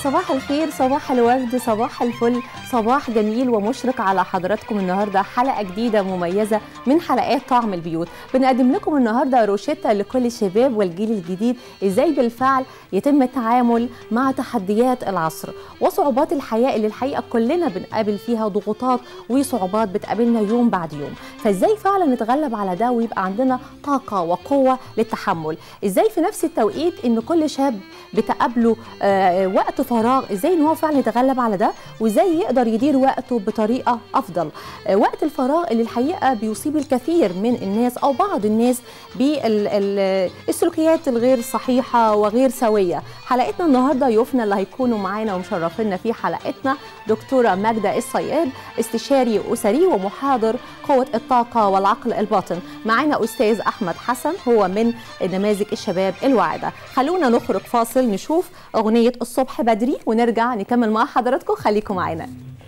صباح الخير صباح الورد صباح الفل صباح جميل ومشرق على حضراتكم النهارده حلقه جديده مميزه من حلقات طعم البيوت بنقدم لكم النهارده روشته لكل الشباب والجيل الجديد ازاي بالفعل يتم التعامل مع تحديات العصر وصعوبات الحياه اللي الحقيقه كلنا بنقابل فيها ضغوطات وصعوبات بتقابلنا يوم بعد يوم فازاي فعلا نتغلب على ده ويبقى عندنا طاقه وقوه للتحمل ازاي في نفس التوقيت ان كل شاب بتقابله آه، وقت فراغ ازاي ان هو فعلا يتغلب على ده وازاي يقدر يدير وقته بطريقه افضل آه، وقت الفراغ اللي الحقيقه بيصيب الكثير من الناس او بعض الناس بالسلوكيات الغير صحيحه وغير سويه حلقتنا النهارده يوفنا اللي هيكونوا معانا ومشرفينا في حلقتنا دكتوره ماجده الصياد استشاري اسري ومحاضر قوه الطاقه والعقل الباطن معانا استاذ احمد حسن هو من نماذج الشباب الواعده خلونا نخرج فاصل نشوف اغنيه الصبح بدري ونرجع نكمل مع حضراتكم خليكم معانا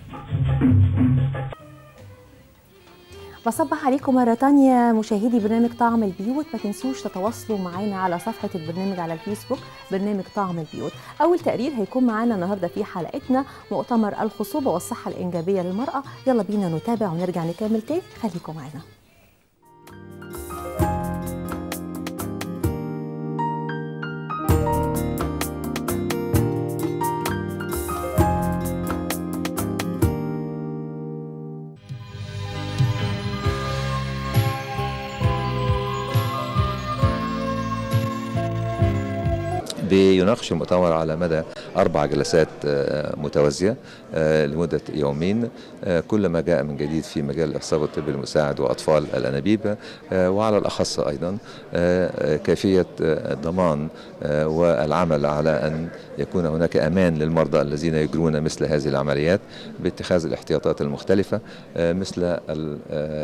بصبح عليكم مرة تانية مشاهدي برنامج طعم البيوت ما تنسوش تتواصلوا معانا على صفحة البرنامج على الفيسبوك برنامج طعم البيوت أول تقرير هيكون معانا النهاردة في حلقتنا مؤتمر الخصوبة والصحة الإنجابية للمرأة يلا بينا نتابع ونرجع نكمل تاني خليكم معانا بيناقش المؤتمر على مدى أربع جلسات آه، متوازية آه، لمدة يومين آه، كل ما جاء من جديد في مجال الإخصاب الطبي المساعد وأطفال الأنابيب آه، وعلى الأخص أيضا آه، آه، كيفية آه، الضمان آه، والعمل على أن يكون هناك أمان للمرضى الذين يجرون مثل هذه العمليات باتخاذ الاحتياطات المختلفة آه، مثل ال-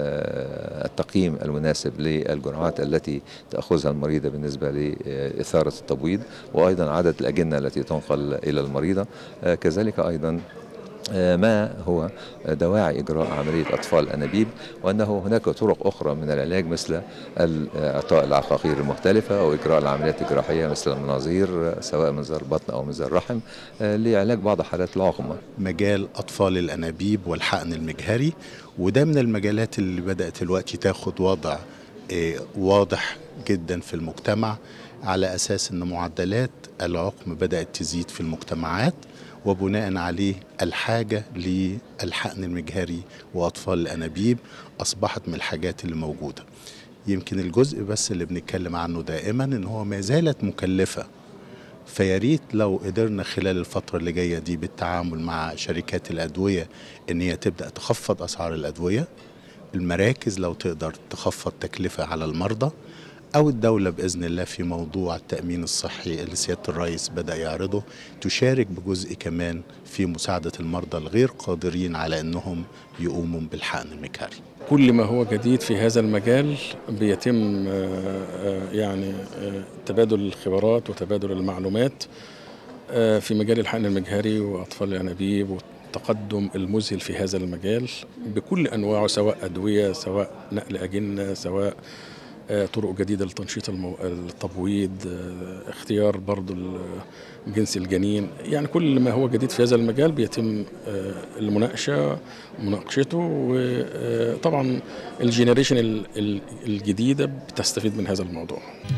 آه، التقييم المناسب للجرعات التي تأخذها المريضة بالنسبة لإثارة التبويض وأيضا عدد الأجنة التي تنقل إلى المريضة آه، كذلك أيضا آه، ما هو دواعي إجراء عملية أطفال أنابيب وأنه هناك طرق أخرى من العلاج مثل ال- إعطاء العقاقير المختلفة أو إجراء العمليات الجراحية مثل المناظير آه، سواء منظار البطن أو منظار الرحم آه، لعلاج بعض حالات العقم مجال أطفال الأنابيب والحقن المجهري وده من المجالات اللي بدأت دلوقتي تاخد وضع آه، واضح جدا في المجتمع على أساس أن معدلات العقم بدأت تزيد في المجتمعات وبناء عليه الحاجة للحقن المجهري وأطفال الأنابيب أصبحت من الحاجات اللي موجودة يمكن الجزء بس اللي بنتكلم عنه دائما ان هو ما زالت مكلفه فيا ريت لو قدرنا خلال الفترة اللي جاية دي بالتعامل مع شركات الأدوية إن هي تبدأ تخفض أسعار الأدوية المراكز لو تقدر تخفض تكلفة على المرضى أو الدولة بإذن الله في موضوع التأمين الصحي اللي سيادة الرئيس بدأ يعرضه تشارك بجزء كمان في مساعدة المرضى الغير قادرين على أنهم يقوموا بالحقن المجهري كل ما هو جديد في هذا المجال بيتم آه، آه، يعني آه، تبادل الخبرات وتبادل المعلومات آه، في مجال الحقن المجهري واطفال الانابيب والتقدم المذهل في هذا المجال بكل انواعه سواء ادويه سواء نقل اجنه سواء آه، طرق جديده لتنشيط المو... التبويض آه، اختيار برضو ال- جنس الجنين يعني كل ما هو جديد في هذا المجال بيتم آه، المناقشه مناقشته وطبعا الجينيريشن ال- ال- الجديده بتستفيد من هذا الموضوع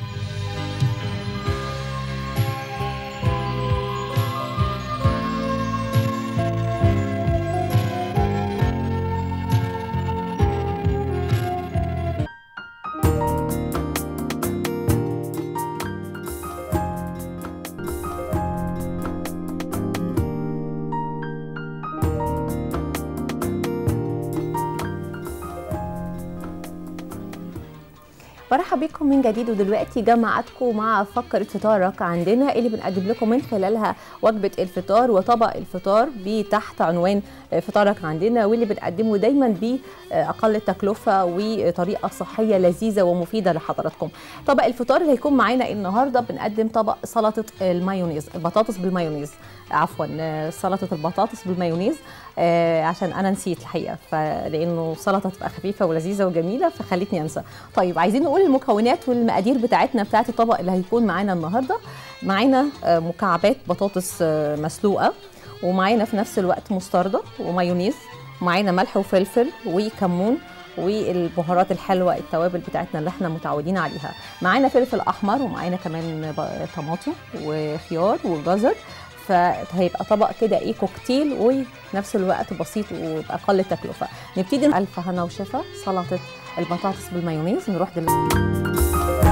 برحب بكم من جديد ودلوقتي جمعتكم مع فقرة فطارك عندنا اللي بنقدم لكم من خلالها وجبة الفطار وطبق الفطار تحت عنوان فطارك عندنا واللي بنقدمه دايما بأقل تكلفة وطريقة صحية لذيذة ومفيدة لحضراتكم طبق الفطار اللي هيكون معانا النهاردة بنقدم طبق سلطة المايونيز البطاطس بالمايونيز عفوا آه، سلطة البطاطس بالمايونيز آه، عشان انا نسيت الحقيقه فلانه سلطه تبقى خفيفه ولذيذه وجميله فخلتني انسى طيب عايزين نقول المكونات والمقادير بتاعتنا بتاعت الطبق اللي هيكون معانا النهارده معانا آه، مكعبات بطاطس آه، مسلوقه ومعانا في نفس الوقت مستردة ومايونيز ومعانا ملح وفلفل وكمون والبهارات الحلوه التوابل بتاعتنا اللي احنا متعودين عليها معانا فلفل احمر ومعانا كمان ب- طماطم وخيار وجزر فهيبقى طبق كده ايه كوكتيل وفي نفس الوقت بسيط وباقل تكلفه نبتدي الف هنا وشفا سلطه البطاطس بالمايونيز نروح دلوقتي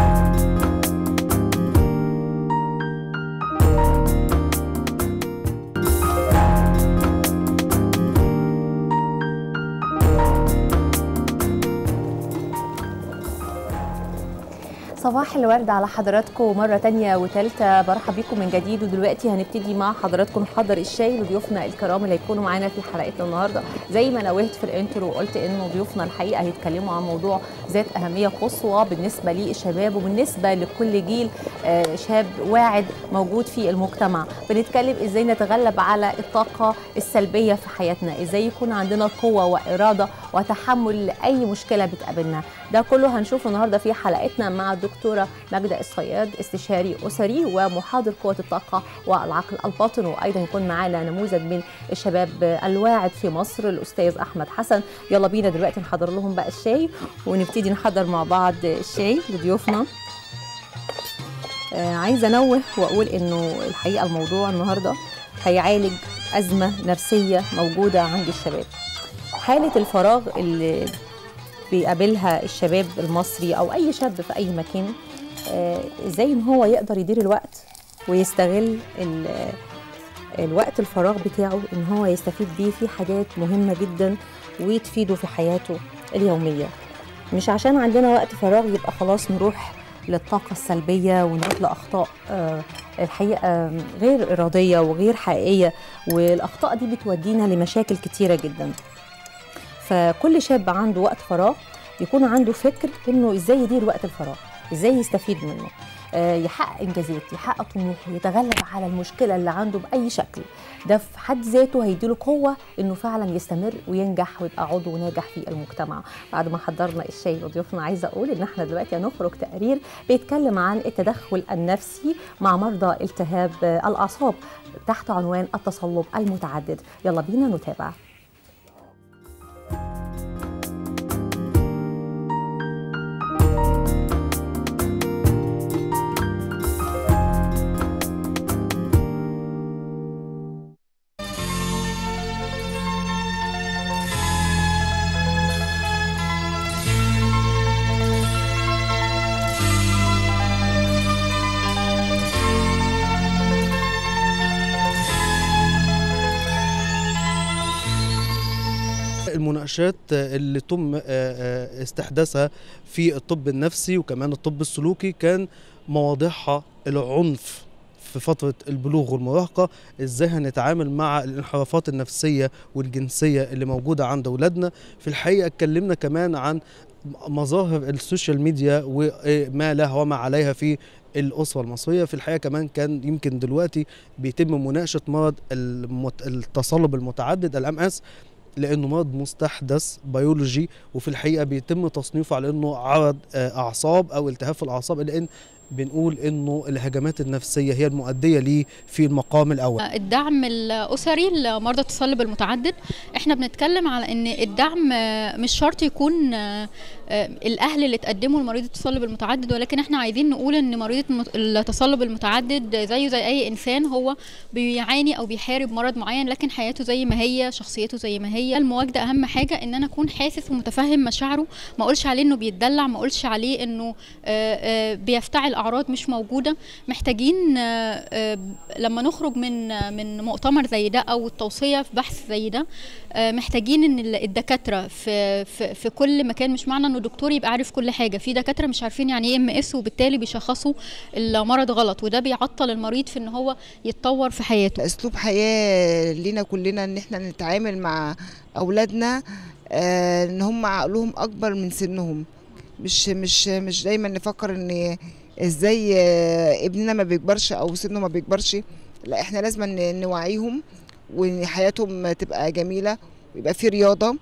صباح الورد على حضراتكم مرة تانية وتالتة برحب بيكم من جديد ودلوقتي هنبتدي مع حضراتكم نحضر الشاي لضيوفنا الكرام اللي هيكونوا معانا في حلقتنا النهاردة زي ما نوهت في الانترو وقلت انه ضيوفنا الحقيقة هيتكلموا عن موضوع ذات أهمية قصوى بالنسبة للشباب وبالنسبة لكل جيل آه، شاب واعد موجود في المجتمع بنتكلم ازاي نتغلب على الطاقة السلبية في حياتنا ازاي يكون عندنا قوة وإرادة وتحمل لأي مشكلة بتقابلنا ده كله هنشوفه النهارده في حلقتنا مع الدكتوره ماجده الصياد استشاري اسري ومحاضر قوه الطاقه والعقل الباطن وايضا يكون معانا نموذج من الشباب الواعد في مصر الاستاذ احمد حسن يلا بينا دلوقتي نحضر لهم بقى الشاي ونبتدي نحضر مع بعض الشاي لضيوفنا آه، عايزه انوه واقول انه الحقيقه الموضوع النهارده هيعالج ازمه نفسيه موجوده عند الشباب حاله الفراغ اللي بيقابلها الشباب المصري او اي شاب في اي مكان آه، ازاي ان هو يقدر يدير الوقت ويستغل ال- الوقت الفراغ بتاعه ان هو يستفيد بيه في حاجات مهمه جدا وتفيده في حياته اليوميه مش عشان عندنا وقت فراغ يبقى خلاص نروح للطاقة السلبية ونروح لأخطاء آه، الحقيقة غير إرادية وغير حقيقية والأخطاء دي بتودينا لمشاكل كتيرة جدا فكل شاب عنده وقت فراغ يكون عنده فكر انه ازاي يدير وقت الفراغ ازاي يستفيد منه آه، يحقق انجازات يحقق طموحه يتغلب على المشكله اللي عنده باي شكل ده في حد ذاته هيديله قوه انه فعلا يستمر وينجح ويبقى عضو ناجح في المجتمع بعد ما حضرنا الشاي لضيوفنا عايزه اقول ان احنا دلوقتي هنخرج تقرير بيتكلم عن التدخل النفسي مع مرضى التهاب آه، الاعصاب تحت عنوان التصلب المتعدد يلا بينا نتابع المناقشات اللي تم آه، آه، استحداثها في الطب النفسي وكمان الطب السلوكي كان مواضيعها العنف في فترة البلوغ والمراهقة ازاي هنتعامل مع الانحرافات النفسية والجنسية اللي موجودة عند أولادنا في الحقيقة اتكلمنا كمان عن مظاهر السوشيال ميديا وما لها وما عليها في الأسرة المصرية في الحقيقة كمان كان يمكن دلوقتي بيتم مناقشة مرض المت... التصلب المتعدد الام اس لانه مرض مستحدث بيولوجي وفي الحقيقه بيتم تصنيفه على انه عرض آه، اعصاب او التهاب في الاعصاب لان بنقول انه الهجمات النفسيه هي المؤديه ليه في المقام الاول الدعم الاسري لمرضى التصلب المتعدد احنا بنتكلم على ان الدعم آه، مش شرط يكون آه، آه، الاهل اللي تقدموا لمريض التصلب المتعدد ولكن احنا عايزين نقول ان مريض المت- التصلب المتعدد زيه زي اي انسان هو بيعاني او بيحارب مرض معين لكن حياته زي ما هي شخصيته زي ما هي المواجده اهم حاجه ان انا اكون حاسس ومتفهم مشاعره ما اقولش عليه انه بيتدلع ما اقولش عليه انه آه، آه، بيفتعل اعراض مش موجوده محتاجين آه، آه، لما نخرج من آه، من مؤتمر زي ده او التوصيه في بحث زي ده آه، محتاجين ان ال- الدكاتره في في في كل مكان مش معنى انه دكتور يبقى عارف كل حاجه في دكاتره مش عارفين يعني ايه ام اس وبالتالي بيشخصوا المرض غلط وده بيعطل المريض في ان هو يتطور في حياته اسلوب حياه لينا كلنا ان احنا نتعامل مع اولادنا آه، ان هم عقلهم اكبر من سنهم مش مش مش دايما نفكر ان ازاي آه، ابننا ما بيكبرش او سنه ما بيكبرش لا احنا لازم ن- نوعيهم وان حياتهم تبقى جميله ويبقى في رياضه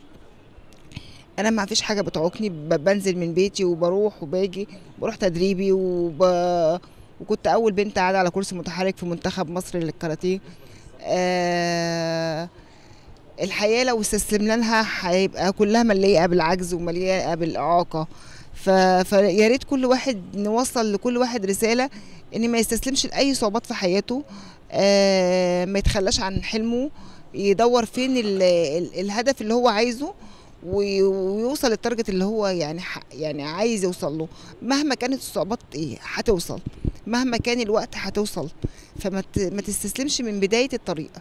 انا ما فيش حاجه بتعوقني ب- بنزل من بيتي وبروح وباجي بروح تدريبي وب... وكنت اول بنت قاعده على كرسي متحرك في منتخب مصر للكاراتيه آه الحياه لو استسلمنا لها هيبقى كلها مليئه بالعجز ومليئه بالاعاقه ف... فيا ريت كل واحد نوصل لكل واحد رساله ان ما يستسلمش لاي صعوبات في حياته آه ما يتخلاش عن حلمه يدور فين ال... ال... الهدف اللي هو عايزه وي- ويوصل للتارجت اللي هو يعني ح... يعني عايز يوصل له مهما كانت الصعوبات ايه هتوصل مهما كان الوقت هتوصل فما ت... ما تستسلمش من بدايه الطريق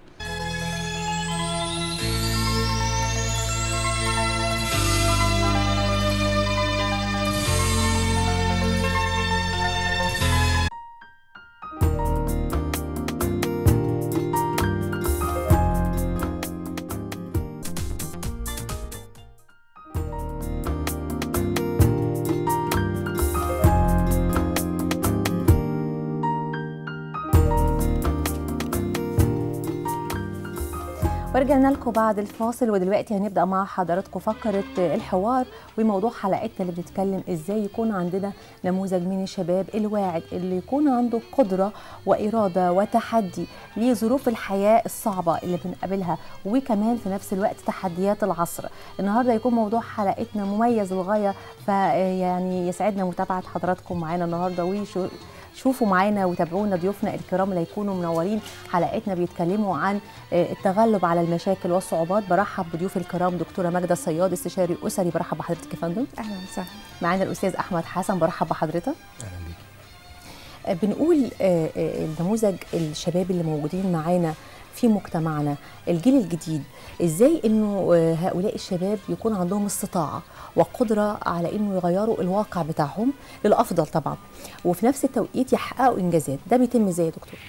ورجعنا لكم بعد الفاصل ودلوقتي هنبدا مع حضراتكم فقره الحوار وموضوع حلقتنا اللي بنتكلم ازاي يكون عندنا نموذج من الشباب الواعد اللي يكون عنده قدره واراده وتحدي لظروف الحياه الصعبه اللي بنقابلها وكمان في نفس الوقت تحديات العصر النهارده يكون موضوع حلقتنا مميز للغايه فيعني يسعدنا متابعه حضراتكم معانا النهارده وشو شوفوا معانا وتابعونا ضيوفنا الكرام اللي هيكونوا منورين حلقتنا بيتكلموا عن آه، التغلب على المشاكل والصعوبات برحب بضيوف الكرام دكتوره ماجده الصياد استشاري اسري برحب بحضرتك يا فندم اهلا وسهلا معانا الاستاذ احمد حسن برحب بحضرتك آه، بنقول آه، آه، النموذج الشباب اللي موجودين معانا في مجتمعنا الجيل الجديد ازاي انه آه، هؤلاء الشباب يكون عندهم استطاعه وقدره على انه يغيروا الواقع بتاعهم للافضل طبعا وفي نفس التوقيت يحققوا انجازات ده بيتم ازاي يا دكتور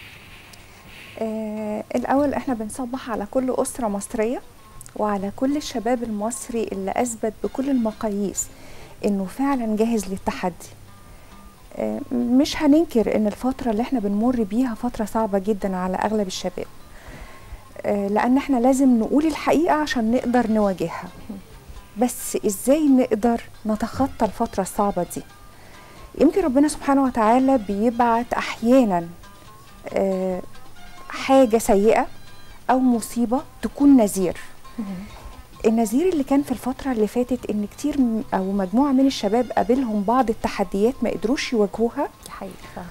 آه الاول احنا بنصبح على كل اسره مصريه وعلى كل الشباب المصري اللي اثبت بكل المقاييس انه فعلا جاهز للتحدي آه مش هننكر ان الفتره اللي احنا بنمر بيها فتره صعبه جدا على اغلب الشباب آه لان احنا لازم نقول الحقيقه عشان نقدر نواجهها بس ازاي نقدر نتخطى الفتره الصعبه دي يمكن ربنا سبحانه وتعالى بيبعت احيانا آه، حاجه سيئه او مصيبه تكون نذير النذير اللي كان في الفتره اللي فاتت ان كتير م- او مجموعه من الشباب قابلهم بعض التحديات ما قدروش يواجهوها دي حقيقة فعلا.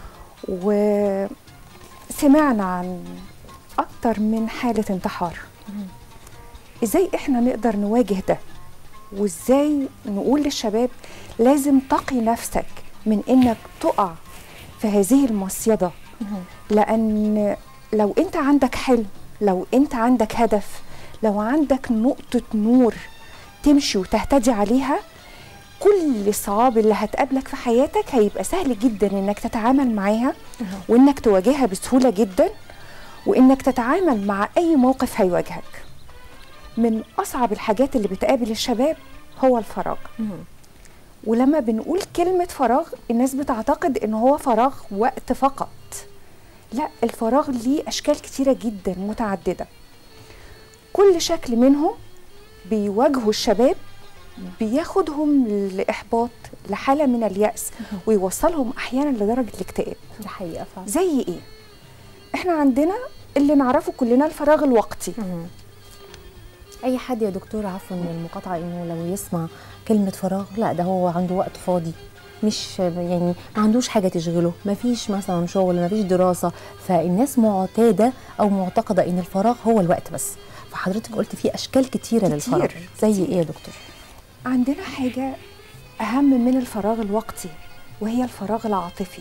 وسمعنا عن اكتر من حاله انتحار ازاي احنا نقدر نواجه ده وازاي نقول للشباب لازم تقي نفسك من انك تقع في هذه المصيده لان لو انت عندك حلم لو انت عندك هدف لو عندك نقطه نور تمشي وتهتدي عليها كل الصعاب اللي هتقابلك في حياتك هيبقى سهل جدا انك تتعامل معاها وانك تواجهها بسهوله جدا وانك تتعامل مع اي موقف هيواجهك من اصعب الحاجات اللي بتقابل الشباب هو الفراغ ولما بنقول كلمة فراغ الناس بتعتقد ان هو فراغ وقت فقط لا الفراغ ليه اشكال كتيرة جدا متعددة كل شكل منهم بيواجهوا الشباب بياخدهم لإحباط لحالة من اليأس ويوصلهم أحيانا لدرجة الاكتئاب دي حقيقة فعلا زي إيه؟ إحنا عندنا اللي نعرفه كلنا الفراغ الوقتي اي حد يا دكتور عفوا من المقاطعه انه لو يسمع كلمه فراغ لا ده هو عنده وقت فاضي مش يعني ما عندوش حاجه تشغله ما فيش مثلا شغل ما فيش دراسه فالناس معتاده او معتقده ان الفراغ هو الوقت بس فحضرتك قلت في اشكال كتيره كتير، للفراغ زي كتير. ايه يا دكتور عندنا حاجة أهم من الفراغ الوقتي وهي الفراغ العاطفي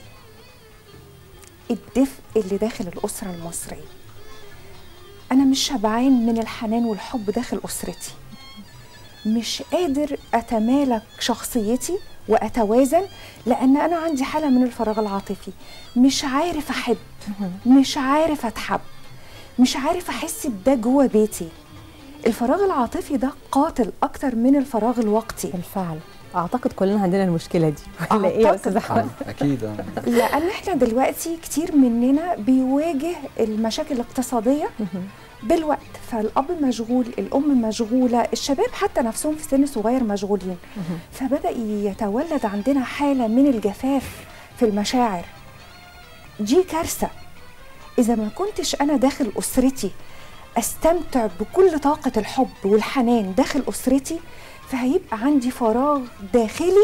الدفء اللي داخل الأسرة المصرية أنا مش شبعان من الحنان والحب داخل أسرتي مش قادر أتمالك شخصيتي وأتوازن لأن أنا عندي حالة من الفراغ العاطفي مش عارف أحب مش عارف أتحب مش عارف أحس بده جوه بيتي الفراغ العاطفي ده قاتل أكتر من الفراغ الوقتي بالفعل اعتقد كلنا عندنا المشكله دي ولا ايه يا أعتقد. استاذ احمد اكيد آه. لان احنا دلوقتي كتير مننا بيواجه المشاكل الاقتصاديه بالوقت فالاب مشغول الام مشغوله الشباب حتى نفسهم في سن صغير مشغولين فبدا يتولد عندنا حاله من الجفاف في المشاعر دي كارثه اذا ما كنتش انا داخل اسرتي استمتع بكل طاقه الحب والحنان داخل اسرتي فهيبقى عندي فراغ داخلي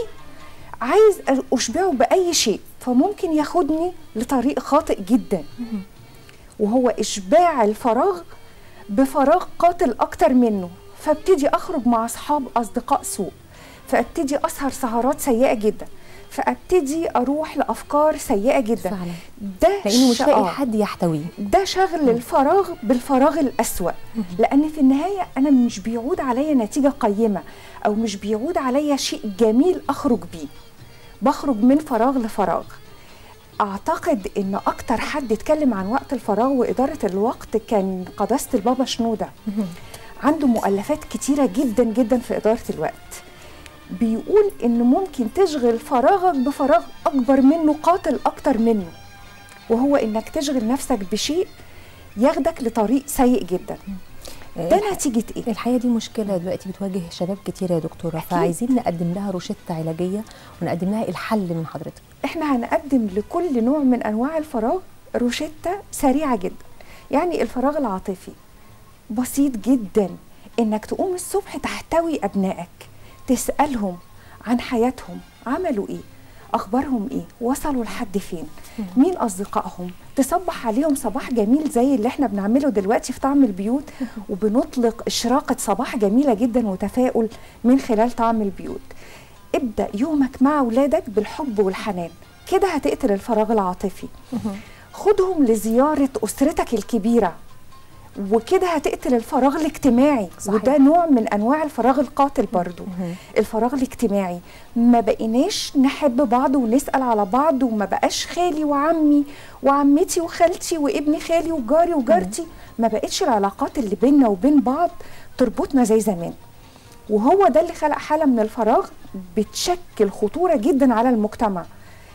عايز اشبعه باي شيء فممكن ياخدني لطريق خاطئ جدا وهو اشباع الفراغ بفراغ قاتل اكتر منه فابتدي اخرج مع اصحاب اصدقاء سوء فابتدي اسهر سهرات سيئه جدا فابتدي اروح لافكار سيئه جدا فعلا ده لانه مش ش- لاقي آه. حد يحتويه ده شغل الفراغ بالفراغ الأسوأ لأن في النهاية أنا مش بيعود عليا نتيجة قيمة أو مش بيعود عليا شيء جميل أخرج بيه بخرج من فراغ لفراغ أعتقد إن أكتر حد اتكلم عن وقت الفراغ وإدارة الوقت كان قداسة البابا شنودة عنده مؤلفات كتيرة جدا جدا في إدارة الوقت بيقول إن ممكن تشغل فراغك بفراغ أكبر منه قاتل أكتر منه وهو انك تشغل نفسك بشيء ياخدك لطريق سيء جدا ده الح- نتيجه ايه الحقيقه دي مشكله دلوقتي بتواجه شباب كتير يا دكتوره فعايزين نقدم لها روشته علاجيه ونقدم لها الحل من حضرتك احنا هنقدم لكل نوع من انواع الفراغ روشته سريعه جدا يعني الفراغ العاطفي بسيط جدا انك تقوم الصبح تحتوي ابنائك تسالهم عن حياتهم عملوا ايه اخبارهم ايه وصلوا لحد فين مين اصدقائهم تصبح عليهم صباح جميل زي اللي احنا بنعمله دلوقتي في طعم البيوت وبنطلق اشراقه صباح جميله جدا وتفاؤل من خلال طعم البيوت ابدا يومك مع اولادك بالحب والحنان كده هتقتل الفراغ العاطفي خدهم لزياره اسرتك الكبيره وكده هتقتل الفراغ الاجتماعي صحيح. وده نوع من انواع الفراغ القاتل برضو الفراغ الاجتماعي ما بقيناش نحب بعض ونسال على بعض وما بقاش خالي وعمي وعمتي وخالتي وابن خالي وجاري وجارتي ما بقتش العلاقات اللي بيننا وبين بعض تربطنا زي زمان وهو ده اللي خلق حاله من الفراغ بتشكل خطوره جدا على المجتمع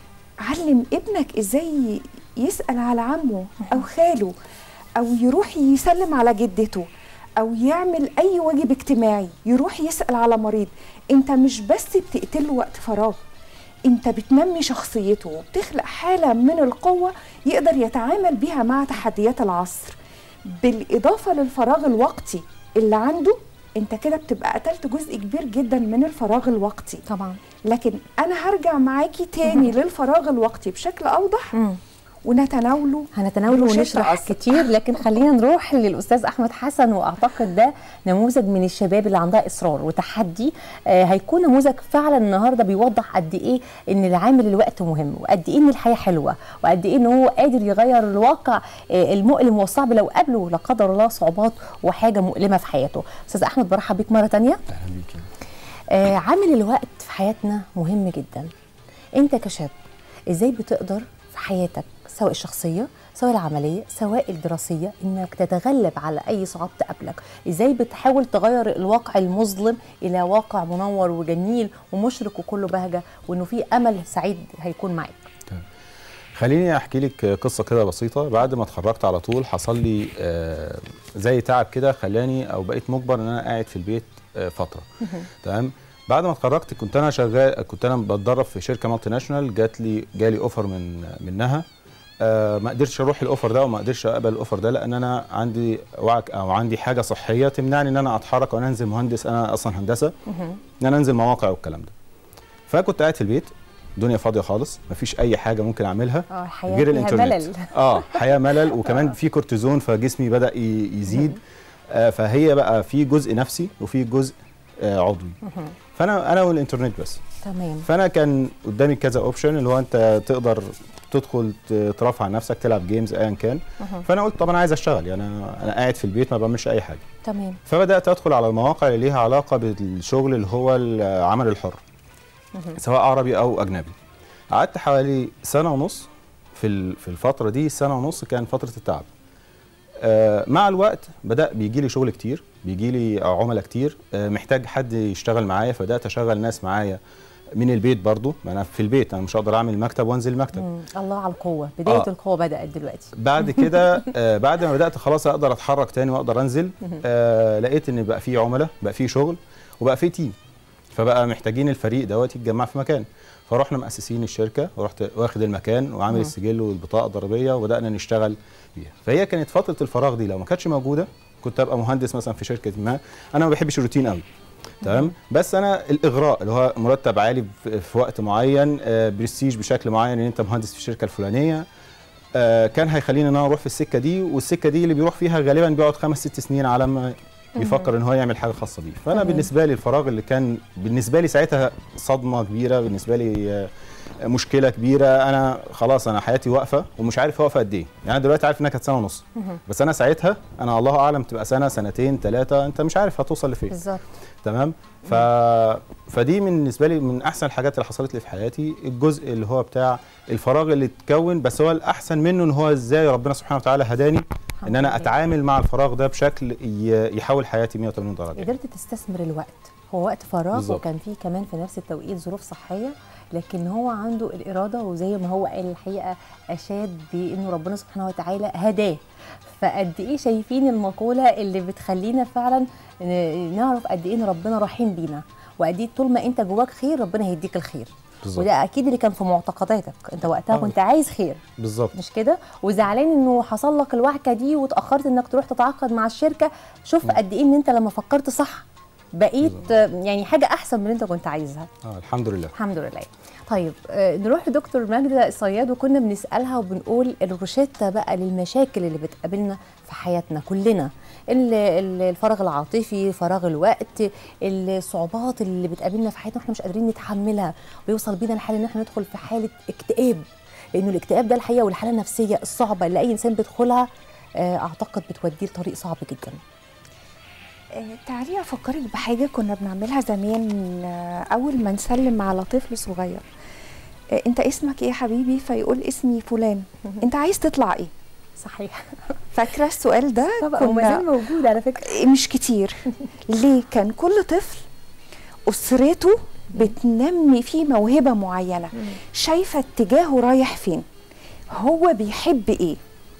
علم ابنك ازاي يسال على عمه او خاله او يروح يسلم على جدته او يعمل اي واجب اجتماعي يروح يسال على مريض انت مش بس بتقتله وقت فراغ انت بتنمي شخصيته وبتخلق حاله من القوه يقدر يتعامل بيها مع تحديات العصر بالاضافه للفراغ الوقتي اللي عنده انت كده بتبقى قتلت جزء كبير جدا من الفراغ الوقتي طبعا لكن انا هرجع معاكي تاني للفراغ الوقتي بشكل اوضح ونتناوله هنتناوله بروشتة ونشرح أسرع. كتير لكن خلينا نروح للاستاذ احمد حسن واعتقد ده نموذج من الشباب اللي عندها اصرار وتحدي آه هيكون نموذج فعلا النهارده بيوضح قد ايه ان العامل الوقت مهم وقد ايه ان الحياه حلوه وقد ايه ان هو قادر يغير الواقع آه المؤلم والصعب لو قابله لا قدر الله صعوبات وحاجه مؤلمه في حياته استاذ احمد برحب بيك مره تانية اهلا بيك آه عامل الوقت في حياتنا مهم جدا انت كشاب ازاي بتقدر في حياتك سواء الشخصيه سواء العمليه سواء الدراسيه انك تتغلب على اي صعاب تقابلك ازاي بتحاول تغير الواقع المظلم الى واقع منور وجميل ومشرق وكله بهجه وانه في امل سعيد هيكون معاك خليني احكي لك قصه كده بسيطه بعد ما اتخرجت على طول حصل لي آه، زي تعب كده خلاني او بقيت مجبر ان انا قاعد في البيت آه، فتره تمام بعد ما اتخرجت كنت انا شغال كنت انا بتدرب في شركه مالتي ناشونال جات لي جالي اوفر من منها آه ما قدرتش اروح الاوفر ده وما قدرتش اقبل الاوفر ده لان انا عندي وعك او عندي حاجه صحيه تمنعني ان انا اتحرك وانا انزل مهندس انا اصلا هندسه ان انا انزل مواقع والكلام ده فكنت قاعد في البيت الدنيا فاضيه خالص مفيش اي حاجه ممكن اعملها اه الحياه غير فيها الانترنت ملل اه حياه ملل وكمان في كورتيزون فجسمي بدا ي- يزيد آه فهي بقى في جزء نفسي وفي جزء آه عضوي فانا انا والانترنت بس تمام فانا كان قدامي كذا اوبشن اللي هو انت تقدر تدخل ت- ترفع عن نفسك تلعب جيمز ايا كان فانا قلت طب انا عايز اشتغل يعني انا أنا قاعد في البيت ما بعملش اي حاجه تمام فبدات ادخل على المواقع اللي ليها علاقه بالشغل اللي هو العمل الحر سواء عربي او اجنبي قعدت حوالي سنه ونص في ال- في الفتره دي سنه ونص كان فتره التعب آه، مع الوقت بدا بيجي لي شغل كتير بيجي لي عملاء كتير آه، محتاج حد يشتغل معايا فبدات اشغل ناس معايا من البيت برضو ما انا في البيت انا مش هقدر اعمل مكتب وانزل مكتب مم. الله على القوه بدايه آه. القوه بدات دلوقتي بعد كده آه بعد ما بدات خلاص اقدر اتحرك تاني واقدر انزل آه لقيت ان بقى في عملاء بقى في شغل وبقى في تيم فبقى محتاجين الفريق دوت يتجمع في مكان فرحنا مؤسسين الشركه ورحت واخد المكان وعامل مم. السجل والبطاقه الضريبيه وبدانا نشتغل بيها فهي كانت فتره الفراغ دي لو ما كانتش موجوده كنت ابقى مهندس مثلا في شركه ما انا ما بحبش الروتين قوي تمام بس انا الاغراء اللي هو مرتب عالي في في وقت معين آه، برستيج بشكل معين ان انت مهندس في الشركه الفلانيه آه، كان هيخليني ان انا اروح في السكه دي والسكه دي اللي بيروح فيها غالبا بيقعد خمس ست سنين على ما بيفكر ان هو يعمل حاجه خاصه بيه فانا تمام. بالنسبه لي الفراغ اللي كان بالنسبه لي ساعتها صدمه كبيره بالنسبه لي آه، مشكله كبيره انا خلاص انا حياتي واقفه ومش عارف واقفه قد ايه يعني أنا دلوقتي عارف انها كانت سنه ونص بس انا ساعتها انا الله اعلم تبقى سنه سنتين ثلاثه انت مش عارف هتوصل لفين بالظبط تمام ف... فدي بالنسبه لي من احسن الحاجات اللي حصلت لي في حياتي الجزء اللي هو بتاع الفراغ اللي اتكون بس هو الاحسن منه ان هو ازاي ربنا سبحانه وتعالى هداني ان انا لله. اتعامل مع الفراغ ده بشكل ي... يحول حياتي 180 درجه قدرت تستثمر الوقت هو وقت فراغ بالظبط. وكان فيه كمان في نفس التوقيت ظروف صحيه لكن هو عنده الاراده وزي ما هو قال الحقيقه اشاد بانه ربنا سبحانه وتعالى هداه فقد ايه شايفين المقوله اللي بتخلينا فعلا ن- نعرف قد ايه ان ربنا رحيم بينا وقد ايه طول ما انت جواك خير ربنا هيديك الخير بالظبط وده اكيد اللي كان في معتقداتك انت وقتها آه. كنت عايز خير بالظبط مش كده وزعلان انه حصل لك الوعكه دي وتاخرت انك تروح تتعاقد مع الشركه شوف قد ايه ان انت لما فكرت صح بقيت آه، يعني حاجه احسن من اللي انت كنت عايزها اه الحمد لله الحمد لله طيب آه، نروح لدكتور ماجدة الصياد وكنا بنسألها وبنقول الروشتة بقى للمشاكل اللي بتقابلنا في حياتنا كلنا ال- ال- الفراغ العاطفي فراغ الوقت الصعوبات اللي بتقابلنا في حياتنا واحنا مش قادرين نتحملها ويوصل بينا الحال ان احنا ندخل في حالة اكتئاب لانه الاكتئاب ده الحقيقة والحالة النفسية الصعبة اللي اي انسان بيدخلها آه، اعتقد بتوديه لطريق صعب جدا آه، تعالي افكرك بحاجه كنا بنعملها زمان آه، اول ما نسلم على طفل صغير آه، انت اسمك ايه يا حبيبي فيقول اسمي فلان انت عايز تطلع ايه صحيح فاكره السؤال ده طبعا وما زال موجود على فكرة مش كتير ليه كان كل طفل اسرته بتنمي فيه موهبه معينه شايفه اتجاهه رايح فين هو بيحب ايه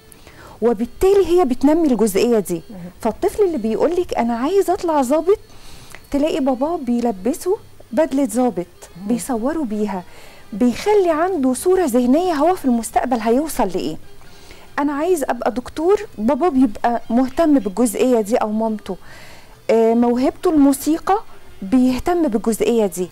وبالتالي هي بتنمي الجزئيه دي فالطفل اللي بيقول لك انا عايز اطلع ظابط تلاقي باباه بيلبسه بدله ظابط بيصوروا بيها بيخلي عنده صوره ذهنيه هو في المستقبل هيوصل لايه انا عايز ابقى دكتور بابا بيبقى مهتم بالجزئيه دي او مامته آه، موهبته الموسيقى بيهتم بالجزئيه دي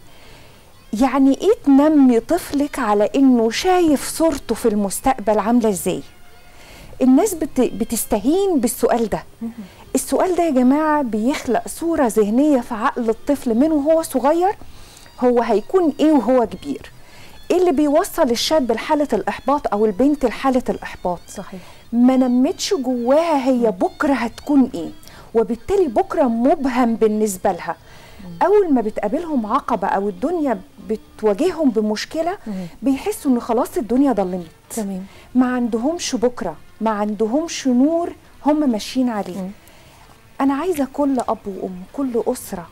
يعني ايه تنمي طفلك على انه شايف صورته في المستقبل عامله ازاي الناس بت بتستهين بالسؤال ده السؤال ده يا جماعه بيخلق صوره ذهنيه في عقل الطفل من وهو صغير هو هيكون ايه وهو كبير ايه اللي بيوصل الشاب لحاله الاحباط او البنت لحاله الاحباط صحيح ما نمتش جواها هي بكره هتكون ايه وبالتالي بكره مبهم بالنسبه لها اول ما بتقابلهم عقبه او الدنيا بتواجههم بمشكله بيحسوا ان خلاص الدنيا ضلمت تمام ما عندهمش بكره ما عندهمش نور هم ماشيين عليه انا عايزه كل اب وام كل اسره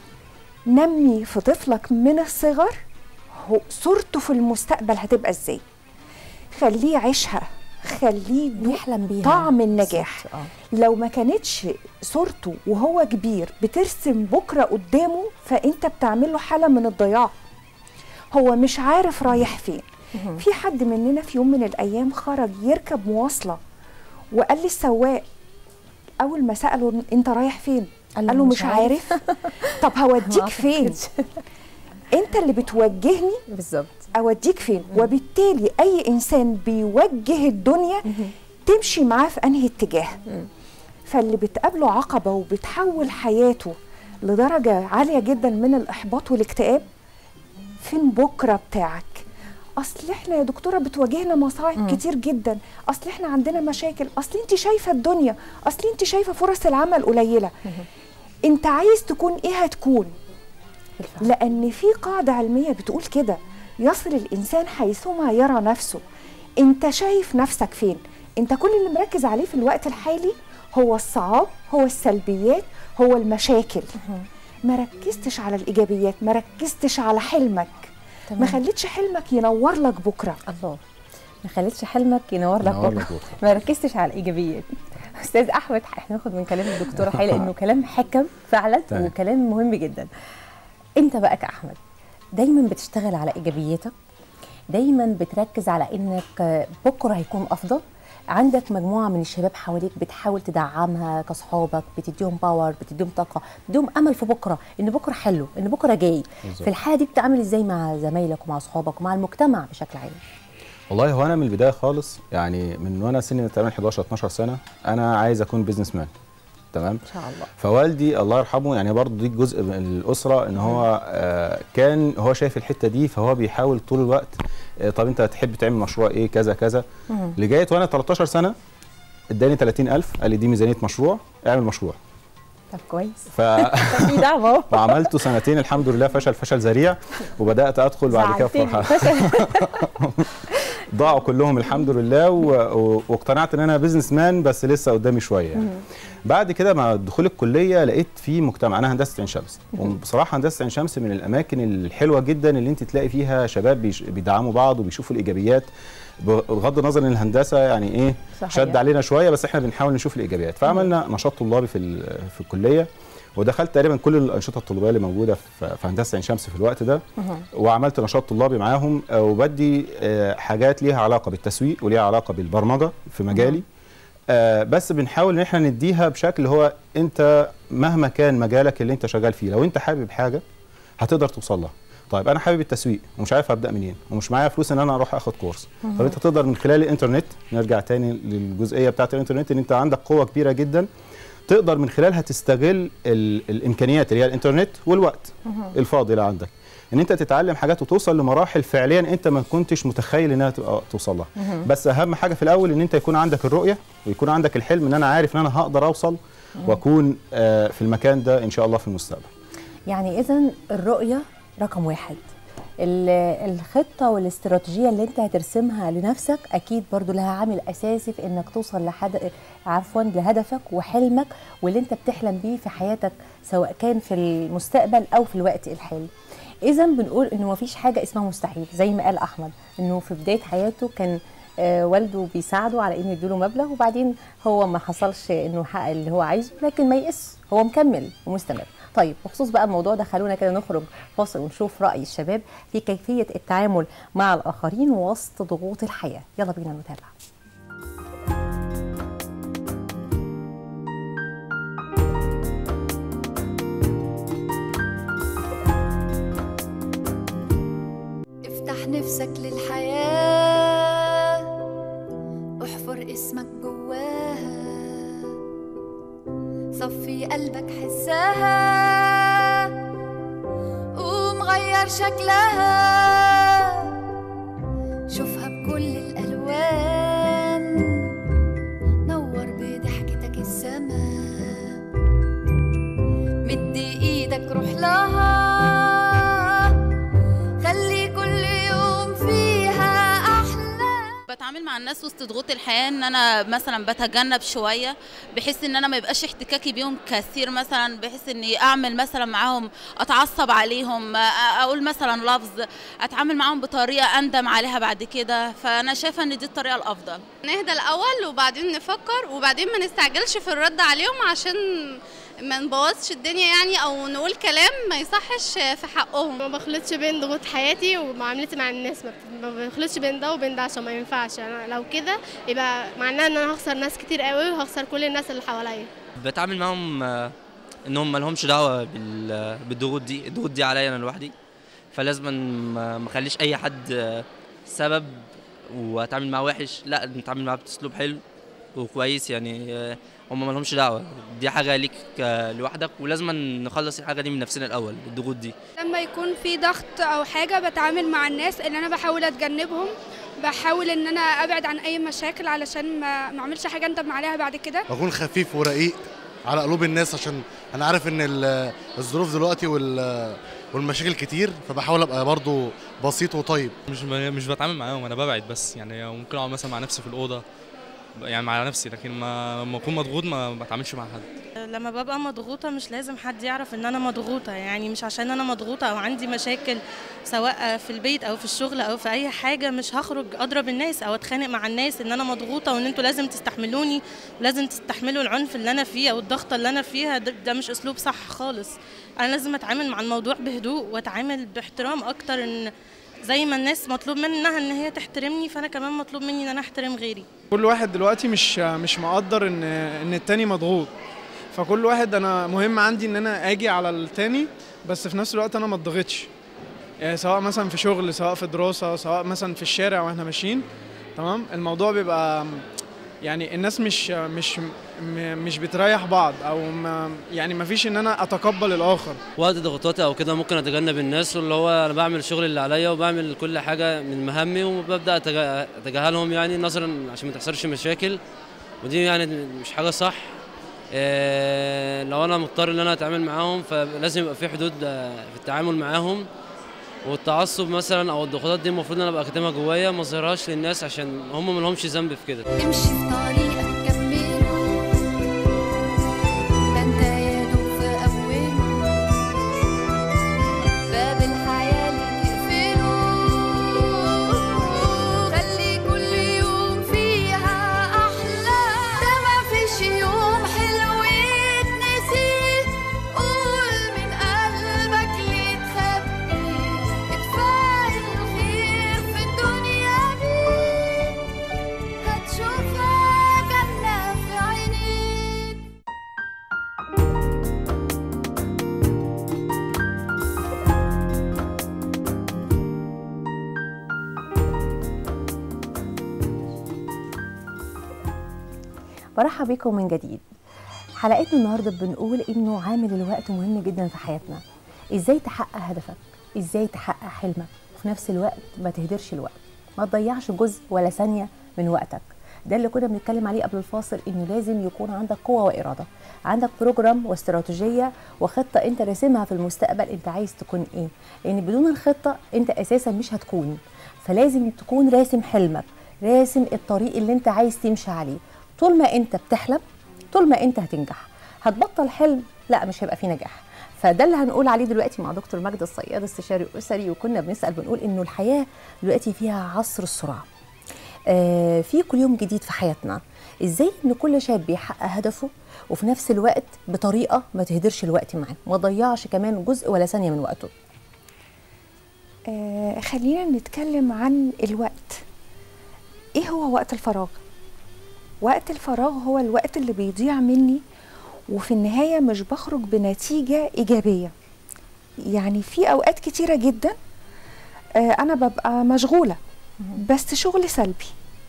نمي في طفلك من الصغر هو صورته في المستقبل هتبقى ازاي خليه يعيشها خليه يدوق يحلم بيها طعم النجاح بالظبط، آه. لو ما كانتش صورته وهو كبير بترسم بكره قدامه فانت بتعمل له حاله من الضياع هو مش عارف رايح فين في حد مننا في يوم من الايام خرج يركب مواصله وقال للسواق اول ما ساله انت رايح فين قال له قال له مش مش عارف طب هوديك ما فين أعتقدش. انت اللي بتوجهني بالظبط اوديك فين وبالتالي اي انسان بيوجه الدنيا تمشي معاه في انهي اتجاه فاللي بتقابله عقبه وبتحول حياته لدرجه عاليه جدا من الاحباط والاكتئاب فين بكره بتاعك اصل احنا يا دكتوره بتواجهنا مصاعب كتير جدا اصل احنا عندنا مشاكل اصل انت شايفه الدنيا اصل انت شايفه فرص العمل قليله انت عايز تكون ايه هتكون بالفعل. لان في قاعده علميه بتقول كده يصل الانسان حيثما يرى نفسه انت شايف نفسك فين انت كل اللي مركز عليه في الوقت الحالي هو الصعاب هو السلبيات هو المشاكل ما ركزتش على الايجابيات ما ركزتش على حلمك تمام. ما خليتش حلمك ينور لك بكره الله ما خليتش حلمك ينور لك ينور لك بكره بكرة. ما ركزتش على الايجابيات استاذ احمد احنا ناخد من كلام الدكتوره حيله انه كلام حكم فعلا تمام. وكلام مهم جدا انت بقى كاحمد دايما بتشتغل على ايجابيتك دايما بتركز على انك بكره هيكون افضل عندك مجموعه من الشباب حواليك بتحاول تدعمها كاصحابك بتديهم باور بتديهم طاقه بتديهم امل في بكره ان بكره حلو ان بكره جاي بالظبط. في الحاله دي بتعمل ازاي مع زمايلك ومع اصحابك ومع المجتمع بشكل عام والله هو انا من البدايه خالص يعني من وانا سني تقريبا 11 12 سنه انا عايز اكون بزنس مان تمام ان شاء الله فوالدي الله يرحمه يعني برضه دي جزء من الاسره ان هو آه كان هو شايف الحته دي فهو بيحاول طول الوقت آه طب انت تحب تعمل مشروع ايه كذا كذا مم. لغايه وانا 13 سنه اداني 30000 قال لي دي ميزانيه مشروع اعمل مشروع طب كويس ف في دعم اهو وعملته سنتين الحمد لله فشل فشل ذريع وبدات ادخل بعد كده في زعلتني. مرحله فشل. ضاعوا كلهم الحمد لله و... و... واقتنعت ان انا بزنس مان بس لسه قدامي شويه يعني. بعد كده مع دخول الكليه لقيت في مجتمع انا هندسه عين شمس وبصراحه هندسه عين شمس من الاماكن الحلوه جدا اللي انت تلاقي فيها شباب بيش... بيدعموا بعض وبيشوفوا الايجابيات بغض النظر ان الهندسه يعني ايه صحيح. شد علينا شويه بس احنا بنحاول نشوف الايجابيات فعملنا نشاط طلابي في ال... في الكليه ودخلت تقريبا كل الانشطه الطلابيه اللي موجوده في في هندسه عين شمس في الوقت ده وعملت نشاط طلابي معاهم آه، وبدي آه، حاجات ليها علاقه بالتسويق وليها علاقه بالبرمجه في مجالي آه، بس بنحاول ان احنا نديها بشكل هو انت مهما كان مجالك اللي انت شغال فيه لو انت حابب حاجه هتقدر توصل لها طيب انا حابب التسويق ومش عارف ابدا منين ومش معايا فلوس ان انا اروح اخد كورس طب انت تقدر من خلال الانترنت نرجع تاني للجزئيه بتاعه الانترنت ان انت عندك قوه كبيره جدا تقدر من خلالها تستغل ال- الامكانيات اللي هي الانترنت والوقت الفاضي اللي عندك ان انت تتعلم حاجات وتوصل لمراحل فعليا انت ما كنتش متخيل انها تبقى توصل لها بس اهم حاجه في الاول ان انت يكون عندك الرؤيه ويكون عندك الحلم ان انا عارف ان انا هقدر اوصل واكون آه، في المكان ده ان شاء الله في المستقبل يعني اذا الرؤيه رقم واحد ال- الخطه والاستراتيجيه اللي انت هترسمها لنفسك اكيد برضو لها عامل اساسي في انك توصل لحد عفوا لهدفك وحلمك واللي انت بتحلم بيه في حياتك سواء كان في المستقبل او في الوقت الحالي اذا بنقول انه مفيش حاجه اسمها مستحيل زي ما قال احمد انه في بدايه حياته كان آه، والده بيساعده على انه يديله مبلغ وبعدين هو ما حصلش انه يحقق اللي هو عايزه لكن ما يقس هو مكمل ومستمر طيب بخصوص بقى الموضوع ده خلونا كده نخرج فاصل ونشوف راي الشباب في كيفيه التعامل مع الاخرين وسط ضغوط الحياه يلا بينا نتابع افتح نفسك للحياة احفر اسمك جواها صفي قلبك حسها قوم غير شكلها شوفها بكل الألوان نور بضحكتك السما مد ايدك روح لها خلي كل يوم فيها احلى بتعامل مع الناس وسط ضغوط الحياه ان انا مثلا بتجنب شويه بحيث ان انا ما يبقاش احتكاكي بيهم كثير مثلا بحيث اني اعمل مثلا معاهم اتعصب عليهم أ- اقول مثلا لفظ اتعامل معاهم بطريقه اندم عليها بعد كده فانا شايفه ان دي الطريقه الافضل نهدى الاول وبعدين نفكر وبعدين ما نستعجلش في الرد عليهم عشان ما نبوظش الدنيا يعني او نقول كلام ما يصحش في حقهم ما بخلطش بين ضغوط حياتي ومعاملتي مع الناس ما- ما بخلطش بين ده وبين ده عشان ما ينفعش انا لو كده يبقى معناه ان انا هخسر ناس كتير قوي وهخسر كل الناس اللي حواليا بتعامل معاهم آه، انهم ما لهمش دعوه بال- بالضغوط دي الضغوط دي عليا انا لوحدي فلازم ما ما اخليش اي حد آه، سبب واتعامل معاه وحش لا نتعامل معاه باسلوب حلو وكويس يعني آه، هم ما لهمش دعوه دي حاجه ليك آه، لوحدك ولازم نخلص الحاجه دي من نفسنا الاول الضغوط دي لما يكون في ضغط او حاجه بتعامل مع الناس ان انا بحاول اتجنبهم بحاول ان انا ابعد عن اي مشاكل علشان ما ما اعملش حاجه اندم عليها بعد كده اكون خفيف ورقيق على قلوب الناس عشان انا عارف ان ال- الظروف دلوقتي وال- والمشاكل كتير فبحاول ابقى برضو بسيط وطيب مش مش بتعامل معاهم انا ببعد بس يعني ممكن اقعد مثلا مع نفسي في الاوضه يعني مع نفسي لكن ما لما اكون مضغوط ما بتعاملش مع حد لما ببقى مضغوطة مش لازم حد يعرف ان انا مضغوطة يعني مش عشان انا مضغوطة او عندي مشاكل سواء في البيت او في الشغل او في اي حاجة مش هخرج اضرب الناس او اتخانق مع الناس ان انا مضغوطة وان انتوا لازم تستحملوني لازم تستحملوا العنف اللي انا فيه او الضغطة اللي انا فيها ده, ده مش اسلوب صح خالص انا لازم اتعامل مع الموضوع بهدوء واتعامل باحترام اكتر ان زي ما الناس مطلوب منها ان هي تحترمني فانا كمان مطلوب مني ان انا احترم غيري كل واحد دلوقتي مش مش مقدر ان ان التاني مضغوط فكل واحد انا مهم عندي ان انا اجي على التاني بس في نفس الوقت انا ما اتضغطش يعني سواء مثلا في شغل سواء في دراسه سواء مثلا في الشارع واحنا ماشيين تمام الموضوع بيبقى يعني الناس مش مش م- مش بتريح بعض او ما يعني ما فيش ان انا اتقبل الاخر وقت ضغوطاتي او كده ممكن اتجنب الناس واللي هو انا بعمل الشغل اللي عليا وبعمل كل حاجه من مهامي وببدا أتجا- اتجاهلهم يعني نظرا عشان ما تحصلش مشاكل ودي يعني مش حاجه صح إيه لو انا مضطر ان انا اتعامل معاهم فلازم يبقى في حدود آه، في التعامل معاهم والتعصب مثلا او الضغوطات دي المفروض ان انا ابقى كاتمها جوايا ما اظهرهاش للناس عشان هم ما لهمش ذنب في كده امشي في طريقك كمله ده انت يا دوب في اوله باب الحياة اللي تقفله خلي كل يوم فيها احلى ده مفيش يوم حلو يتنسي قول من قلبك ليه تخبي اتفاعل الخير في الدنيا دي هتشوفها جنة في عينيك برحب بكم من جديد حلقتنا النهارده بنقول انه عامل الوقت مهم جدا في حياتنا ازاي تحقق هدفك ازاي تحقق حلمك وفي نفس الوقت ما تهدرش الوقت ما تضيعش جزء ولا ثانيه من وقتك ده اللي كنا بنتكلم عليه قبل الفاصل انه لازم يكون عندك قوه واراده عندك بروجرام واستراتيجيه وخطه انت راسمها في المستقبل انت عايز تكون ايه لان بدون الخطه انت اساسا مش هتكون فلازم تكون راسم حلمك راسم الطريق اللي انت عايز تمشي عليه طول ما انت بتحلم طول ما انت هتنجح هتبطل حلم لا مش هيبقى فيه نجاح فده اللي هنقول عليه دلوقتي مع دكتور مجد الصياد استشاري اسري وكنا بنسال بنقول انه الحياه دلوقتي فيها عصر السرعه آه في كل يوم جديد في حياتنا ازاي ان كل شاب يحقق هدفه وفي نفس الوقت بطريقه ما تهدرش الوقت معاه ما ضيعش كمان جزء ولا ثانيه من وقته آه خلينا نتكلم عن الوقت ايه هو وقت الفراغ وقت الفراغ هو الوقت اللي بيضيع مني وفي النهاية مش بخرج بنتيجة إيجابية يعني في أوقات كتيرة جدا آه، أنا ببقى مشغولة بس شغل سلبي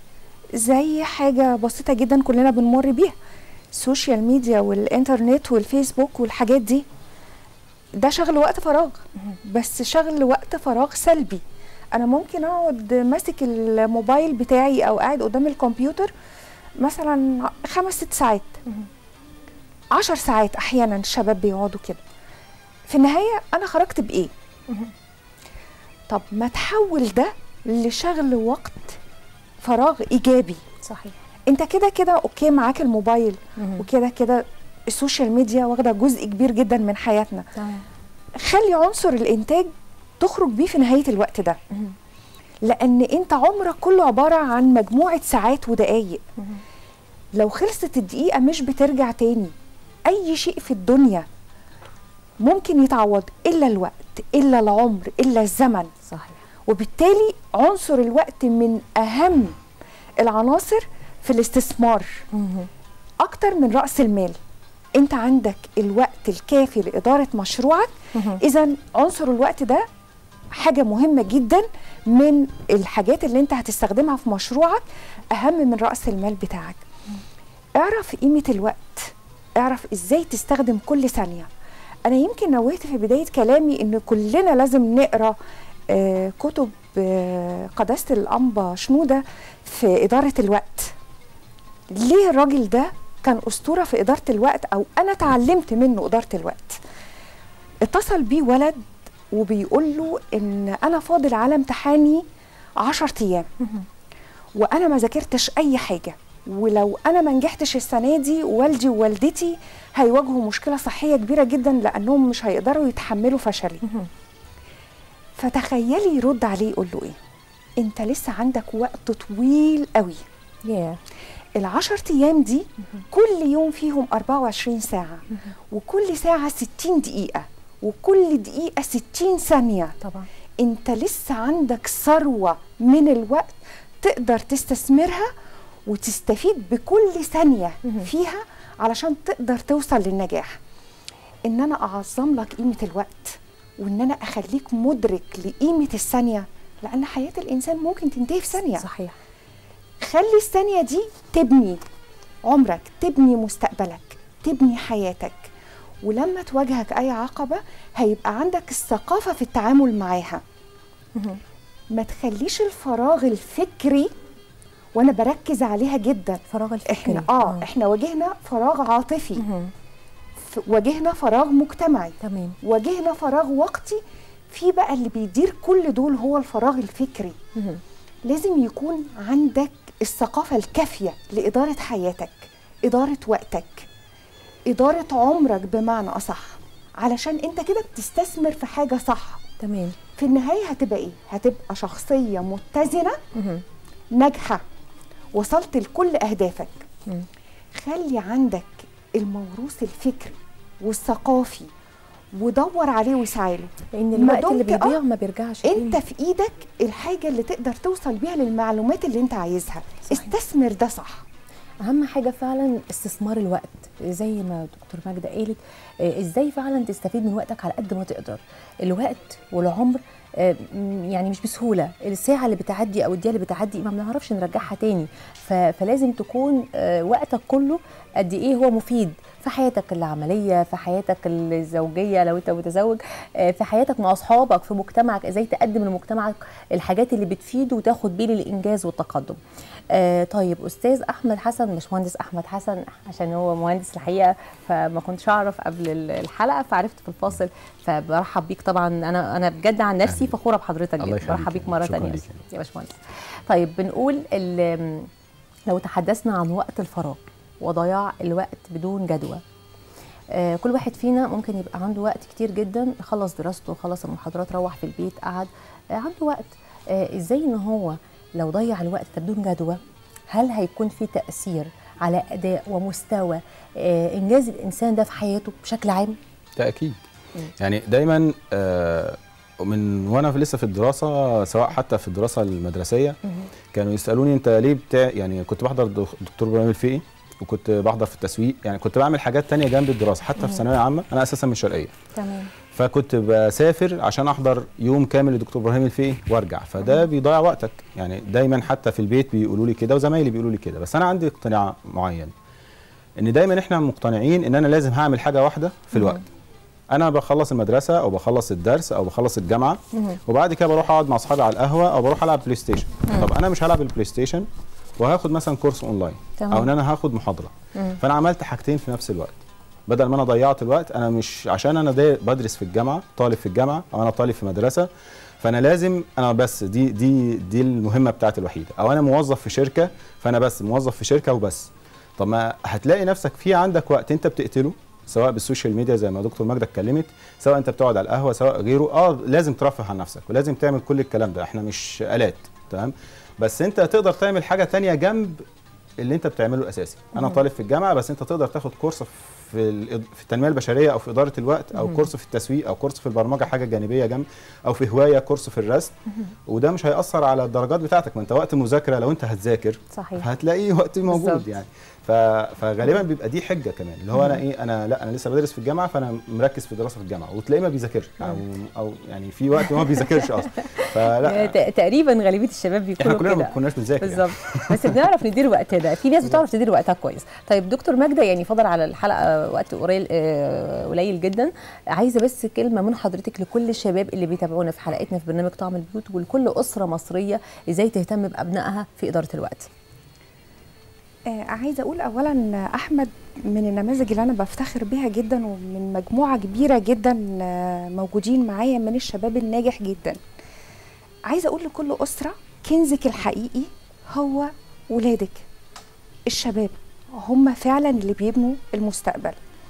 زي حاجة بسيطة جدا كلنا بنمر بيها السوشيال ميديا والإنترنت والفيسبوك والحاجات دي ده شغل وقت فراغ بس شغل وقت فراغ سلبي أنا ممكن أقعد ماسك الموبايل بتاعي أو قاعد قدام الكمبيوتر مثلا خمس ست ساعات عشر ساعات احيانا الشباب بيقعدوا كده في النهايه انا خرجت بايه طب ما تحول ده لشغل وقت فراغ ايجابي صحيح انت كده كده اوكي معاك الموبايل وكده كده السوشيال ميديا واخده جزء كبير جدا من حياتنا تمام خلي عنصر الانتاج تخرج بيه في نهايه الوقت ده لان انت عمرك كله عباره عن مجموعه ساعات ودقايق لو خلصت الدقيقه مش بترجع تاني اي شيء في الدنيا ممكن يتعوض الا الوقت الا العمر الا الزمن صحيح وبالتالي عنصر الوقت من اهم العناصر في الاستثمار اكتر من راس المال انت عندك الوقت الكافي لاداره مشروعك اذا عنصر الوقت ده حاجه مهمه جدا من الحاجات اللي انت هتستخدمها في مشروعك اهم من راس المال بتاعك اعرف قيمه الوقت اعرف ازاي تستخدم كل ثانيه انا يمكن نوهت في بدايه كلامي ان كلنا لازم نقرا آه كتب آه قداسه الانبا شنوده في اداره الوقت ليه الراجل ده كان اسطوره في اداره الوقت او انا اتعلمت منه اداره الوقت اتصل بيه ولد وبيقول له ان انا فاضل على امتحاني عشر ايام وانا ما ذاكرتش اي حاجه ولو انا ما نجحتش السنه دي والدي ووالدتي هيواجهوا مشكله صحيه كبيره جدا لانهم مش هيقدروا يتحملوا فشلي فتخيلي يرد عليه يقول له ايه انت لسه عندك وقت طويل قوي ياه العشر ايام دي كل يوم فيهم 24 ساعه وكل ساعه 60 دقيقه وكل دقيقه 60 ثانيه طبعا انت لسه عندك ثروه من الوقت تقدر تستثمرها وتستفيد بكل ثانيه فيها علشان تقدر توصل للنجاح ان انا اعظم لك قيمه الوقت وان انا اخليك مدرك لقيمه الثانيه لان حياه الانسان ممكن تنتهي في ثانيه صحيح خلي الثانيه دي تبني عمرك تبني مستقبلك تبني حياتك ولما تواجهك اي عقبه هيبقى عندك الثقافه في التعامل معاها ما تخليش الفراغ الفكري وانا بركز عليها جدا الفراغ الفكري احنا اه احنا واجهنا فراغ عاطفي ف- واجهنا فراغ مجتمعي تمام واجهنا فراغ وقتي في بقى اللي بيدير كل دول هو الفراغ الفكري لازم يكون عندك الثقافة الكافية لإدارة حياتك إدارة وقتك إدارة عمرك بمعنى أصح علشان أنت كده بتستثمر في حاجة صح تمام في النهاية هتبقى إيه؟ هتبقى شخصية متزنة ناجحة وصلت لكل أهدافك خلي عندك الموروث الفكري والثقافي ودور عليه واسعى له لان ما الوقت اللي دمت- بيضيع آه، ما بيرجعش انت في ايدك الحاجه اللي تقدر توصل بيها للمعلومات اللي انت عايزها استثمر ده صح اهم حاجه فعلا استثمار الوقت زي ما دكتور ماجده قالت آه، ازاي فعلا تستفيد من وقتك على قد ما تقدر الوقت والعمر آه، م- يعني مش بسهوله الساعه اللي بتعدي او الدقيقه اللي بتعدي ما بنعرفش نرجعها تاني ف- فلازم تكون آه، وقتك كله قد ايه هو مفيد في حياتك العمليه في حياتك الزوجيه لو انت متزوج آه، في حياتك مع اصحابك في مجتمعك ازاي تقدم لمجتمعك الحاجات اللي بتفيده وتاخد بيه للانجاز والتقدم آه طيب استاذ احمد حسن مش مهندس احمد حسن عشان هو مهندس الحقيقه فما كنتش اعرف قبل ال- الحلقه فعرفت في الفاصل فبرحب بيك طبعا انا انا بجد عن نفسي فخوره بحضرتك الله جدا يخليك برحب بيك يا مره شكراً ثانيه ليك. يا باشمهندس طيب بنقول ال- لو تحدثنا عن وقت الفراغ وضياع الوقت بدون جدوى آه، كل واحد فينا ممكن يبقى عنده وقت كتير جدا خلص دراسته خلص المحاضرات روح في البيت قعد آه، عنده وقت آه، ازاي ان هو لو ضيع الوقت ده بدون جدوى هل هيكون في تأثير على أداء ومستوى آه، إنجاز الإنسان ده في حياته بشكل عام؟ ده اكيد يعني دايما آه، من وانا في لسه في الدراسه سواء حتى في الدراسه المدرسيه كانوا يسالوني انت ليه بتاع يعني كنت بحضر دك- دكتور ابراهيم الفقي وكنت بحضر في التسويق يعني كنت بعمل حاجات تانية جنب الدراسه حتى في مم. ثانويه عامه انا اساسا من الشرقيه تمام فكنت بسافر عشان احضر يوم كامل لدكتور ابراهيم الفقي وارجع فده بيضيع وقتك يعني دايما حتى في البيت بيقولوا لي كده وزمايلي بيقولوا لي كده بس انا عندي اقتناع معين ان دايما احنا مقتنعين ان انا لازم هعمل حاجه واحده في الوقت انا بخلص المدرسه او بخلص الدرس او بخلص الجامعه وبعد كده بروح اقعد مع اصحابي على القهوه او بروح العب بلاي ستيشن طب انا مش هلعب البلاي ستيشن وهاخد مثلا كورس اونلاين تمام. او ان انا هاخد محاضره مم. فانا عملت حاجتين في نفس الوقت بدل ما انا ضيعت الوقت انا مش عشان انا دا بدرس في الجامعه طالب في الجامعه او انا طالب في مدرسه فانا لازم انا بس دي دي دي المهمه بتاعتي الوحيده او انا موظف في شركه فانا بس موظف في شركه وبس طب ما هتلاقي نفسك في عندك وقت انت بتقتله سواء بالسوشيال ميديا زي ما دكتور ماجده اتكلمت سواء انت بتقعد على القهوه سواء غيره اه لازم ترفه عن نفسك ولازم تعمل كل الكلام ده احنا مش الات تمام بس انت تقدر تعمل حاجه تانية جنب اللي انت بتعمله الاساسي انا مم. طالب في الجامعه بس انت تقدر تاخد كورس في الإد- في التنميه البشريه او في اداره الوقت او مم. كورس في التسويق او كورس في البرمجه حاجه جانبيه جنب او في هوايه كورس في الرسم وده مش هياثر على الدرجات بتاعتك ما انت وقت مذاكره لو انت هتذاكر صحيح هتلاقيه وقت موجود بالظبط. يعني ف... فغالبا بيبقى دي حجه كمان اللي هو انا ايه انا لا انا لسه بدرس في الجامعه فانا مركز في الدراسه في الجامعه وتلاقيه ما بيذاكرش او او يعني في وقت ما بيذاكرش اصلا فلا ت- تقريبا غالبيه الشباب بيكونوا احنا كلنا كده ما كناش بنذاكر يعني. بالظبط بس بنعرف ندير وقتنا في ناس بتعرف تدير وقتها كويس طيب دكتور ماجده يعني فضل على الحلقه وقت قليل آه، قليل جدا عايزه بس كلمه من حضرتك لكل الشباب اللي بيتابعونا في حلقتنا في برنامج طعم البيوت ولكل اسره مصريه ازاي تهتم بابنائها في اداره الوقت آه عايزه اقول اولا احمد من النماذج اللي انا بفتخر بيها جدا ومن مجموعه كبيره جدا آه، موجودين معايا من الشباب الناجح جدا عايزه اقول لكل اسره كنزك الحقيقي هو ولادك الشباب هم فعلا اللي بيبنوا المستقبل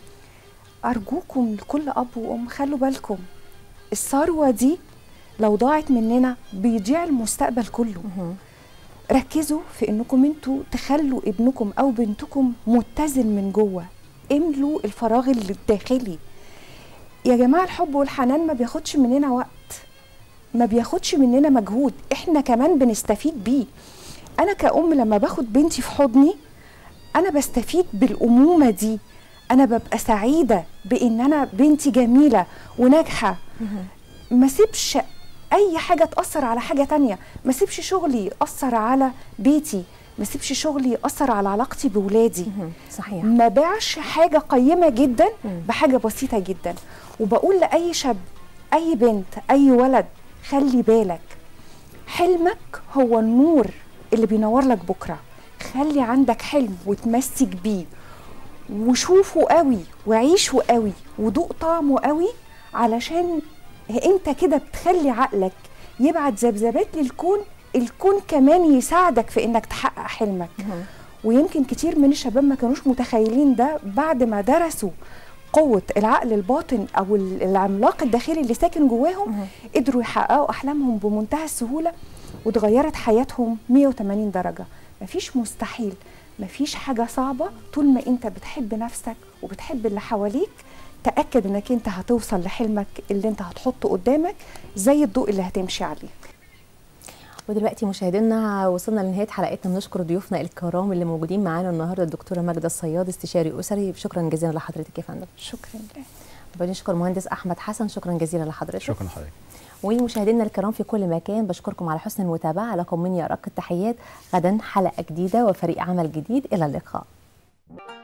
أرجوكم لكل أب وأم خلوا بالكم الثروة دي لو ضاعت مننا بيضيع المستقبل كله ركزوا في انكم انتوا تخلوا ابنكم او بنتكم متزن من جوه املوا الفراغ اللي الداخلي يا جماعه الحب والحنان ما بياخدش مننا وقت ما بياخدش مننا مجهود احنا كمان بنستفيد بيه انا كأم لما باخد بنتي في حضني انا بستفيد بالامومه دي انا ببقى سعيده بان انا بنتي جميله وناجحه ما سيبش اي حاجه تاثر على حاجه تانية ما سيبش شغلي ياثر على بيتي ما سيبش شغلي ياثر على علاقتي بولادي صحيح ما باعش حاجه قيمه جدا بحاجه بسيطه جدا وبقول لاي شاب اي بنت اي ولد خلي بالك حلمك هو النور اللي بينور لك بكره خلي عندك حلم وتمسك بيه وشوفه قوي وعيشه قوي ودوق طعمه قوي علشان انت كده بتخلي عقلك يبعت ذبذبات للكون الكون كمان يساعدك في انك تحقق حلمك ويمكن كتير من الشباب ما كانوش متخيلين ده بعد ما درسوا قوة العقل الباطن أو ال- العملاق الداخلي اللي ساكن جواهم قدروا يحققوا أحلامهم بمنتهى السهولة واتغيرت حياتهم 180 درجة مفيش مستحيل مفيش حاجة صعبة طول ما انت بتحب نفسك وبتحب اللي حواليك تأكد انك انت هتوصل لحلمك اللي انت هتحطه قدامك زي الضوء اللي هتمشي عليه ودلوقتي مشاهدينا وصلنا لنهايه حلقتنا بنشكر ضيوفنا الكرام اللي موجودين معانا النهارده الدكتوره ماجده الصياد استشاري اسري شكرا جزيلا لحضرتك يا فندم شكرا لله بنشكر مهندس احمد حسن شكرا جزيلا لحضرتك شكرا لحضرتك ومشاهدينا الكرام في كل مكان بشكركم على حسن المتابعه لكم مني ارق التحيات غدا حلقه جديده وفريق عمل جديد الى اللقاء